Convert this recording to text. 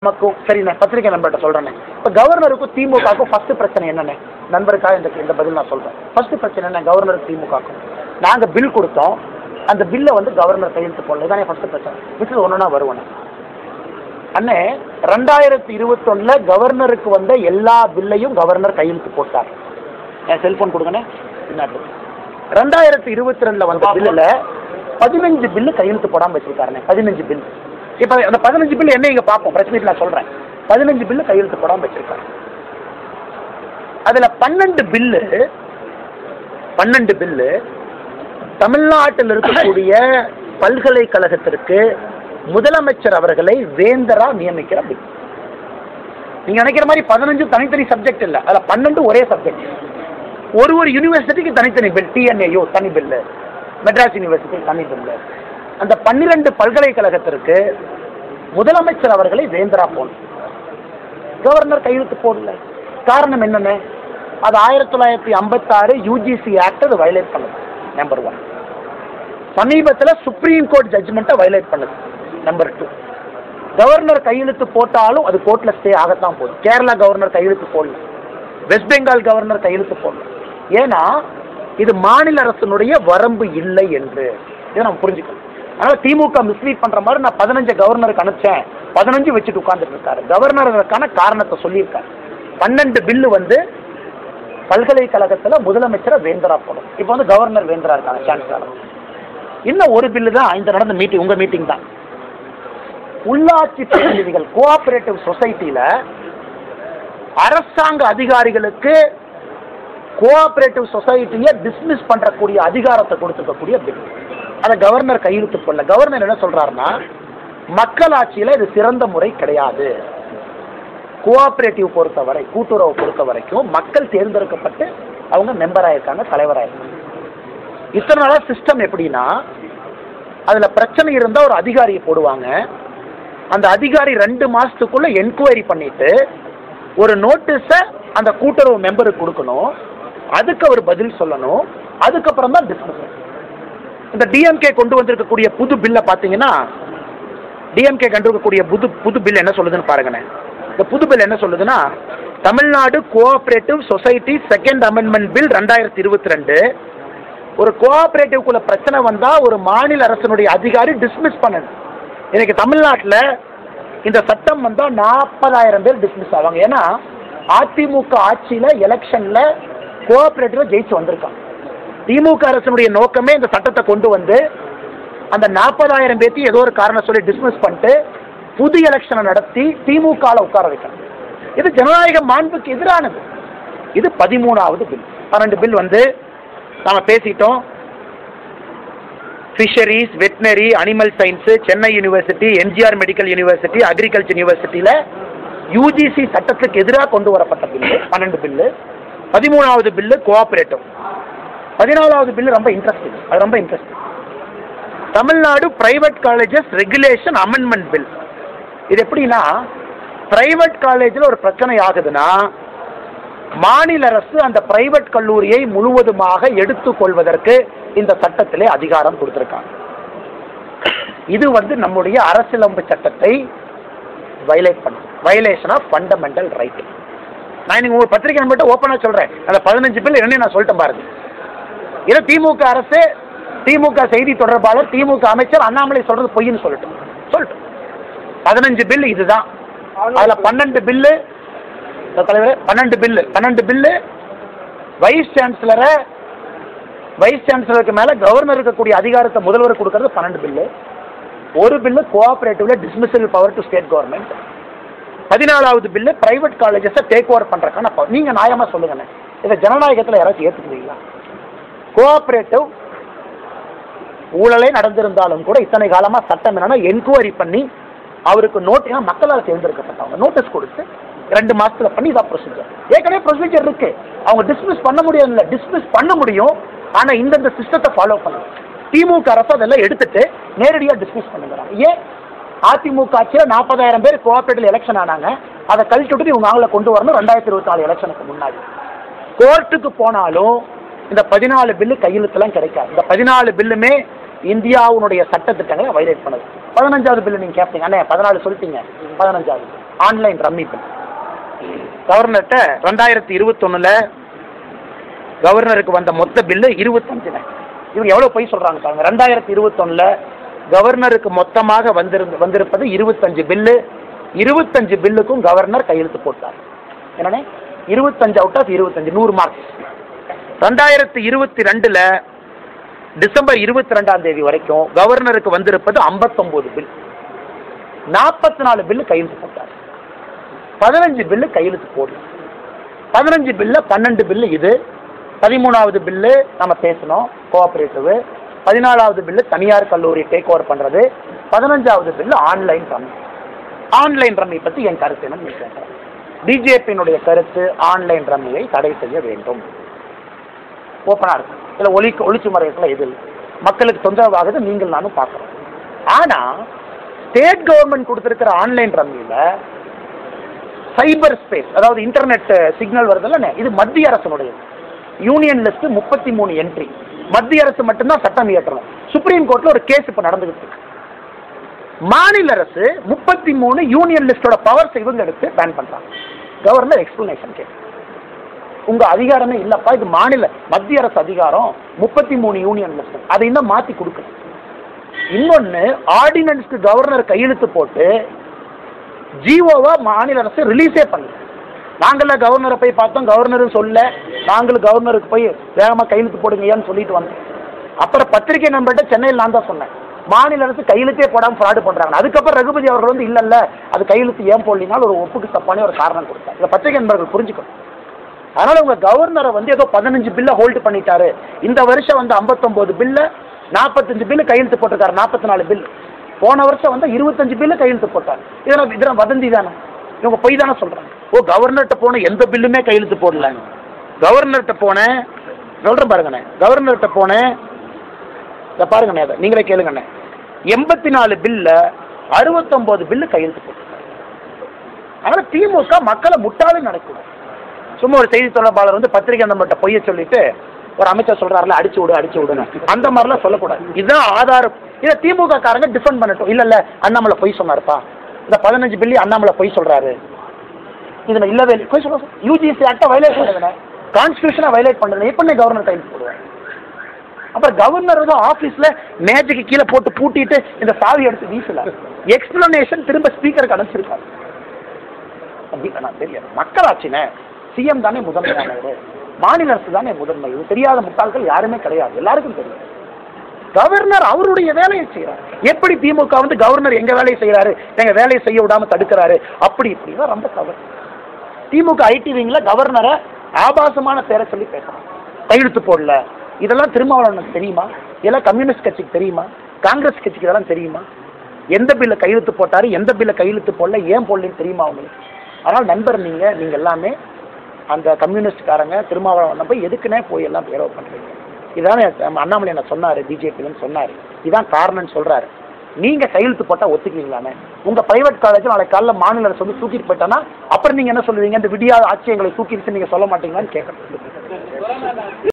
நமக்கு சரிண்ணே பத்திரிகை நண்பர்கிட்ட சொல்கிறேண்ணே இப்போ கவர்னருக்கும் திமுகவுக்கும் ஃபஸ்ட்டு பிரச்சனை என்னண்ணே நண்பருக்காக இந்த இந்த பதில் நான் சொல்கிறேன் ஃபஸ்ட்டு பிரச்சனை என்ன கவர்னருக்கு திமுகவுக்கும் நாங்கள் பில் கொடுத்தோம் அந்த பில்லை வந்து கவர்னர் கையெழுத்து போடல இதானே ஃபஸ்ட்டு பிரச்சனை மிச்சது ஒன்றுனா வருவேண்ணே அண்ணே ரெண்டாயிரத்தி இருபத்தொன்னில் கவர்னருக்கு வந்த எல்லா பில்லையும் கவர்னர் கையெழுத்து போட்டார் என் செல்ஃபோன் கொடுங்கண்ணே பின்னாடி ரெண்டாயிரத்தி இருபத்தி ரெண்டில் வந்த பில்லில் பதினஞ்சு பில்லு கையெழுத்து போடாமல் வச்சிருக்காருண்ணே பதினஞ்சு பில் இப்போ அந்த பதினஞ்சு பில் என்ன இங்கே பார்ப்போம் பிரஸ் மீட் நான் சொல்கிறேன் பதினஞ்சு பில்லு கையெழுத்து போடாமல் வச்சிருக்காரு அதில் பன்னெண்டு பில்லு பன்னெண்டு பில்லு தமிழ்நாட்டில் இருக்கக்கூடிய பல்கலைக்கழகத்திற்கு முதலமைச்சர் அவர்களை வேந்தரா நியமிக்கிற பில் நீங்க நினைக்கிற மாதிரி பதினஞ்சு தனித்தனி சப்ஜெக்ட் இல்ல அதுல பன்னெண்டு ஒரே சப்ஜெக்ட் ஒரு ஒரு யூனிவர்சிட்டிக்கு தனித்தனி பில் டிஎன்ஏயோ தனி பில்லு மெட்ராஸ் யூனிவர்சிட்டி தனி பில்லு அந்த பன்னிரண்டு பல்கலைக்கழகத்திற்கு முதலமைச்சர் அவர்களை வேந்தரா போடணும் கவர்னர் கையெழுத்து போடல காரணம் என்னென்ன அது ஆயிரத்தி தொள்ளாயிரத்தி ஐம்பத்தாறு யூஜிசி ஆக்ட் அது வயலேட் பண்ணுது நம்பர் ஒன் சமீபத்தில் சுப்ரீம் கோர்ட் ஜட்ஜ்மெண்ட்டை வயலேட் பண்ணுது நம்பர் டூ கவர்னர் கையெழுத்து போட்டாலும் அது கோர்ட்டில் ஸ்டே ஆகத்தான் போகுது கேரளா கவர்னர் கையெழுத்து போடல வெஸ்ட் பெங்கால் கவர்னர் கையெழுத்து போடல ஏன்னா இது மாநில அரசினுடைய வரம்பு இல்லை என்று இதை நம்ம புரிஞ்சுக்கணும் அதனால திமுக மிஸ்லீட் பண்ற மாதிரி நான் பதினஞ்சு கவர்னருக்கு அனுப்பிச்சேன் பதினஞ்சு வச்சுட்டு உட்கார்ந்துட்டு இருக்காரு கவர்னர் அதற்கான காரணத்தை சொல்லியிருக்காரு பன்னெண்டு பில்லு வந்து பல்கலைக்கழகத்துல முதலமைச்சரை வேந்தரா போடும் இப்போ வந்து கவர்னர் வேந்தரா இருக்காங்க சான்சலர் இன்னும் ஒரு பில்லு தான் இந்த நடந்த மீட்டிங் உங்க மீட்டிங் தான் உள்ளாட்சி பிரதிநிதிகள் கோஆபரேட்டிவ் சொசைட்டியில் அரசாங்க அதிகாரிகளுக்கு கோஆபரேட்டிவ் சொசைட்டியை டிஸ்மிஸ் பண்றக்கூடிய அதிகாரத்தை கொடுத்துக்கக்கூடிய பில் அதை கவர்னர் கையெழுத்து போடல கவர்னர் என்ன சொல்றாருன்னா மக்களாட்சியில் இது சிறந்த முறை கிடையாது கோஆபரேட்டிவ் பொறுத்தவரை கூட்டுறவு பொறுத்த வரைக்கும் மக்கள் தேர்ந்தெடுக்கப்பட்டு அவங்க மெம்பராக இருக்காங்க தலைவராக இருக்காங்க இத்தனை நாளாக சிஸ்டம் எப்படின்னா அதில் பிரச்சனை இருந்தால் ஒரு அதிகாரியை போடுவாங்க அந்த அதிகாரி ரெண்டு மாதத்துக்குள்ளே என்கொயரி பண்ணிட்டு ஒரு நோட்டீஸை அந்த கூட்டுறவு மெம்பருக்கு கொடுக்கணும் அதுக்கு அவர் பதில் சொல்லணும் அதுக்கப்புறம் தான் டிஸ்கஸ் இந்த டிஎம்கே கொண்டு வந்திருக்கக்கூடிய புது பில்லை பார்த்தீங்கன்னா டிஎம்கே கண்டிருக்கக்கூடிய புது புது பில் என்ன சொல்லுதுன்னு பாருங்கண்ணே இந்த புது பில் என்ன சொல்லுதுன்னா Tamil Nadu cooperative society second amendment bill ரெண்டாயிரத்தி இருபத்தி ரெண்டு ஒரு கோஆபரேட்டிவ்குள்ள பிரச்சனை வந்தால் ஒரு மாநில அரசினுடைய அதிகாரி டிஸ்மிஸ் பண்ணணும் இன்னைக்கு தமிழ்நாட்டில் இந்த சட்டம் வந்தால் நாற்பதாயிரம் பேர் டிஸ்மிஸ் ஆவாங்க ஏன்னா அதிமுக ஆட்சியில் எலெக்ஷனில் கோஆபரேட்டிவ் ஜெயிச்சு வந்திருக்காங்க திமுக அரசினுடைய நோக்கமே இந்த சட்டத்தை கொண்டு வந்து அந்த நாற்பதாயிரம் பேர்த்தையும் ஏதோ ஒரு காரணம் சொல்லி டிஸ்மிஸ் பண்ணிட்டு புது எலெக்ஷனை நடத்தி திமுகவில் உட்கார வைக்கணும் இது ஜனநாயக மாண்புக்கு எதிரானது இது பதிமூணாவது பில் பன்னெண்டு பில் வந்து நாம் பேசிட்டோம் fisheries veterinary animal science Chennai university MGR medical university agriculture யூனிவர்சிட்டியில் யூஜிசி சட்டத்துக்கு எதிராக கொண்டு வரப்பட்ட பில்லு பன்னெண்டு பில்லு பதிமூணாவது பில்லு கோஆபரேட்டிவ் பதினாலாவது பில்லு ரொம்ப இன்ட்ரெஸ்டிங் அது ரொம்ப interesting Tamil Nadu private colleges regulation amendment bill இது எப்படின்னா பிரைவேட் காலேஜில் ஒரு பிரச்சனை ஆகுதுன்னா மாநில அரசு அந்த பிரைவேட் கல்லூரியை முழுவதுமாக எடுத்துக்கொள்வதற்கு இந்த சட்டத்திலே அதிகாரம் கொடுத்திருக்காங்க இது வந்து நம்முடைய அரசியலமைப்பு சட்டத்தை வயலேட் பண்ணும் வயலேஷன் ஆஃப் ஃபண்டமெண்டல் ரைட் நான் நீங்க ஒரு பத்திரிகை நம்பர்கிட்ட ஓப்பனாக சொல்றேன் அந்த பதினஞ்சு பில் என்ன நான் சொல்லிட்டேன் பாருங்க இது திமுக அரசு திமுக செய்தி தொடர்பாளர் திமுக அமைச்சர் அண்ணாமலை சொல்றது பொய்ன்னு சொல்லட்டும் சொல்லட்டும் பதினஞ்சு பில் இதுதான் அதுல பன்னெண்டு பில்லு தலைவர் பன்னெண்டு பில்லு பன்னெண்டு பில்லு வைஸ் சான்சலரை வைஸ் சான்சலருக்கு மேல கவர்னர் இருக்கக்கூடிய அதிகாரத்தை முதல்வர் கொடுக்கறது பன்னெண்டு பில்லு ஒரு பில்லு கோஆபரேட்டிவ்ல dismissal power to state government பதினாலாவது பில்லு பிரைவேட் காலேஜஸை டேக் ஓவர் பண்றதுக்கான power. நீங்க நியாயமா சொல்லுங்கண்ணே இதை ஜனநாயகத்தில் யாராச்சும் ஏற்றுக்குவீங்களா கோஆபரேட்டிவ் ஊழலே நடந்திருந்தாலும் கூட இத்தனை காலமா சட்டம் என்னன்னா என்கொயரி பண்ணி அவருக்கு நோட் ஏன்னா மக்களால் தேர்ந்தெடுக்கப்பட்டவங்க நோட்டீஸ் கொடுத்து ரெண்டு மாசத்துல பண்ணி இதான் ப்ரொசீஜர் ஏற்கனவே ப்ரொசீஜர் இருக்கு அவங்க டிஸ்மிஸ் பண்ண முடியாது இல்லை டிஸ்மிஸ் பண்ண முடியும் ஆனா இந்தந்த சிஸ்டத்தை ஃபாலோ பண்ணணும் திமுக அரசு அதெல்லாம் எடுத்துட்டு நேரடியாக டிஸ்மிஸ் பண்ணுங்கிறாங்க ஏன் அதிமுக ஆட்சியில் நாற்பதாயிரம் பேர் கோஆபரேட்டிவ் எலெக்ஷன் ஆனாங்க அதை கழிச்சு விட்டு இவங்க அவங்கள கொண்டு வரணும் ரெண்டாயிரத்தி இருபத்தி நாலு எலெக்ஷனுக்கு முன்னாடி கோர்ட்டுக்கு போனாலும் இந்த பதினாலு பில்லு கையெழுத்துலாம் கிடைக்காது இந்த பதினாலு பில்லுமே இந்தியாவுடைய சட்டத்திட்டங்களை வைலேட் பண்ணுது பதினஞ்சாவது பில்லு நீங்க கேட்பீங்க அண்ணே பதினாலு சொல்லிட்டீங்க பதினஞ்சாவது ஆன்லைன் ரம்மி பில் கவர்னர்கிட்ட ரெண்டாயிரத்தி இருபத்தொன்னுல கவர்னருக்கு வந்த மொத்த பில்லு இருபத்தஞ்சுல இவங்க எவ்வளவு பொய் சொல்றாங்க பாருங்க ரெண்டாயிரத்தி இருபத்தொன்னுல கவர்னருக்கு மொத்தமாக வந்திருந்து வந்திருப்பது இருபத்தஞ்சு பில்லு இருபத்தஞ்சு பில்லுக்கும் கவர்னர் கையெழுத்து போட்டார் என்னண்ணே இருபத்தஞ்சு அவுட் ஆஃப் இருபத்தஞ்சு நூறு மார்க்ஸ் ரெண்டாயிரத்தி இருபத்தி ரெண்டுல டிசம்பர் இருபத்தி ரெண்டாம் தேதி வரைக்கும் கவர்னருக்கு வந்திருப்பது 59 பில் நாற்பத்தி நாலு பில்லு கையெழுத்து போட்டார் பதினஞ்சு பில்லு கையெழுத்து போடல பதினஞ்சு பில்ல பன்னெண்டு பில்லு இது பதிமூணாவது பில்லு நம்ம பேசணும் கோஆபரேட்டிவ் பதினாலாவது பில்லு தனியார் கல்லூரி டேக் ஓவர் பண்றது பதினஞ்சாவது பில்லு ஆன்லைன் ரம்மி ஆன்லைன் ரம்மி பத்தி என் கருத்து என்னன்னு நீங்க கேட்கறேன் பிஜேபியினுடைய கருத்து ஆன்லைன் ரம்மியை தடை செய்ய வேண்டும் ஓப்பனா இருக்கு இதுல ஒளி ஒளிச்சு மறைக்கல இது இல்லை. மக்களுக்கு தொந்தரவாகுது நீங்கள் நானும் பார்க்குறோம் ஆனா ஸ்டேட் கவர்மெண்ட் கொடுத்திருக்கிற ஆன்லைன் ரம்மியில சைபர் ஸ்பேஸ் அதாவது இன்டர்நெட் சிக்னல் வருதுல்ல இது மத்திய அரசனுடைய யூனியன் லிஸ்ட் முப்பத்தி மூணு என்ட்ரி மத்திய அரசு மட்டும்தான் சட்டம் இயற்றணும் சுப்ரீம் கோர்ட்ல ஒரு கேஸ் இப்ப நடந்துகிட்டு இருக்கு மாநில அரசு முப்பத்தி மூணு யூனியன் லிஸ்டோட பவர்ஸ் இவங்க எடுத்து பேன் பண்றாங்க கவர்னர் எக்ஸ்பிளனேஷன் கேட்கு உங்க அதிகாரமே இல்லப்பா இது மாநில மத்திய அரசு அதிகாரம் முப்பத்தி மூணு யூனியன் லிஸ்ட் அதை இன்னும் மாத்தி கொடுக்கணும் இன்னொன்னு ஆர்டினன்ஸ்க்கு கவர்னர் கையெழுத்து போட்டு ஜிஓவா மாநில அரசு ரிலீஸே பண்ணல நாங்களாம் கவர்னரை போய் பார்த்தோம் கவர்னரும் சொல்ல நாங்களும் கவர்னருக்கு போய் வேகமாக கையெழுத்து போடுங்கய்யான்னு சொல்லிட்டு வந்தோம் அப்புறம் பத்திரிகை நண்பர்கிட்ட சென்னையில் நான் தான் சொன்னேன் மாநில அரசு கையெழுத்தே போடாமல் ஃப்ராடு பண்ணுறாங்க அதுக்கப்புறம் ரகுபதி அவர்கள் வந்து இல்ல இல்ல அது கையெழுத்து ஏன் போடலினால் ஒரு ஒப்புக்கு தப்பான ஒரு காரணம் கொடுத்தாங்க இதை பத்திரிகை நண்பர்கள் புரிஞ்சுக்கணும் அதனால உங்க கவர்னரை வந்து ஏதோ பதினஞ்சு பில்ல ஹோல்டு பண்ணிட்டாரு இந்த வருஷம் வந்து 59 பில்ல நாற்பத்தஞ்சு பில்லு கையெழுத்து போட்டிருக்காரு நாற்பத்தி நாலு பில் போன வருஷம் வந்து இருபத்தஞ்சு பில்லு கையெழுத்து போட்டார் இதெல்லாம் இதெல்லாம் வதந்தி தானே இவங்க பொய் தானே சொல்றாங்க ஓ கவர்னர்கிட்ட போன எந்த பில்லுமே கையெழுத்து போடல கவர்னர்கிட்ட போனேன் சொல்றேன் பாருங்கண்ணே கவர்னர்கிட்ட போனேன் இதை பாருங்கண்ணே அதை நீங்களே கேளுங்கண்ணே எண்பத்தி நாலு பில்ல அறுபத்தொன்பது பில்லு கையெழுத்து போட்டிருக்காரு அதனால திமுக மக்களை முட்டாளே நடக்கும் சும்மா ஒரு செய்தி தொடர்பாளர் வந்து பத்திரிகை நம்மகிட்ட பொய்ய சொல்லிட்டு ஒரு அமைச்சர் சொல்றாருல அடிச்சு விடு அடிச்சு விடுன்னு அந்த மாதிரிலாம் சொல்லக்கூடாது இதுதான் ஆதாரம் இதை திமுக காரங்க டிஃபெண்ட் பண்ணட்டும் இல்ல இல்ல அண்ணாமலை பொய் சொன்னாருப்பா இந்த பதினஞ்சு பில்லி அண்ணாமலை பொய் சொல்றாரு இதுல இல்லவே இல்லை பொய் சொல்ல யூஜிசி ஆக்டை வயலேட் பண்ணுதுண்ணே கான்ஸ்டியூஷனை வயலேட் பண்ணுறது எப்படி கவர்னர் கையில் போடுவேன் அப்புறம் கவர்னர் வந்து ஆபீஸ்ல மேஜைக்கு கீழே போட்டு பூட்டிட்டு இந்த சாவி எடுத்து வீசல எக்ஸ்பிளனேஷன் திரும்ப ஸ்பீக்கருக்கு அனுப்பிச்சிருக்காரு அப்படி நான் தெரியாது மக்களாட்சினே சிஎம் தானே முதன்மையானவர் மாநில அரசு தானே முதன்மை இது தெரியாத முட்டாள்கள் யாருமே கிடையாது எல்லாருக்கும் தெரியும் கவர்னர் அவருடைய வேலையை செய்யறாரு எப்படி திமுக வந்து கவர்னர் எங்க வேலையை செய்யறாரு எங்க வேலையை செய்ய விடாம தடுக்கிறாரு அப்படி இப்படின்னா ரொம்ப தவறு திமுக ஐடி விங்ல கவர்னரை ஆபாசமான பேரை சொல்லி பேசுறாங்க கையெழுத்து போடல இதெல்லாம் திருமாவளவனுக்கு தெரியுமா இதெல்லாம் கம்யூனிஸ்ட் கட்சிக்கு தெரியுமா காங்கிரஸ் கட்சிக்கு இதெல்லாம் தெரியுமா எந்த பில்ல கையெழுத்து போட்டாரு எந்த பில்ல கையெழுத்து போடல ஏன் போடலன்னு தெரியுமா உங்களுக்கு அதனால் நண்பர் நீங்க நீங்க எல்லாமே அந்த கம்யூனிஸ்ட்காரங்க திருமாவளவன் போய் எதுக்குன்னே போய் எல்லாம் பேரவ பண்றீங்க இதானே நம்ம அண்ணாமலை என்ன சொன்னாரு பிஜேபின்னு சொன்னாரு இதான் காரணம்னு சொல்றாரு நீங்க கையெழுத்து போட்டா ஒத்துக்குவீங்களாமே உங்க பிரைவேட் காலேஜ் நாளைக்கு காலைல மாநில அரசு வந்து தூக்கிட்டு போயிட்டானா அப்புறம் நீங்க என்ன சொல்லுவீங்க இந்த விடியா ஆட்சி எங்களை தூக்கிடுச்சு நீங்க சொல்ல மாட்டீங்களான்னு கேட்கணும்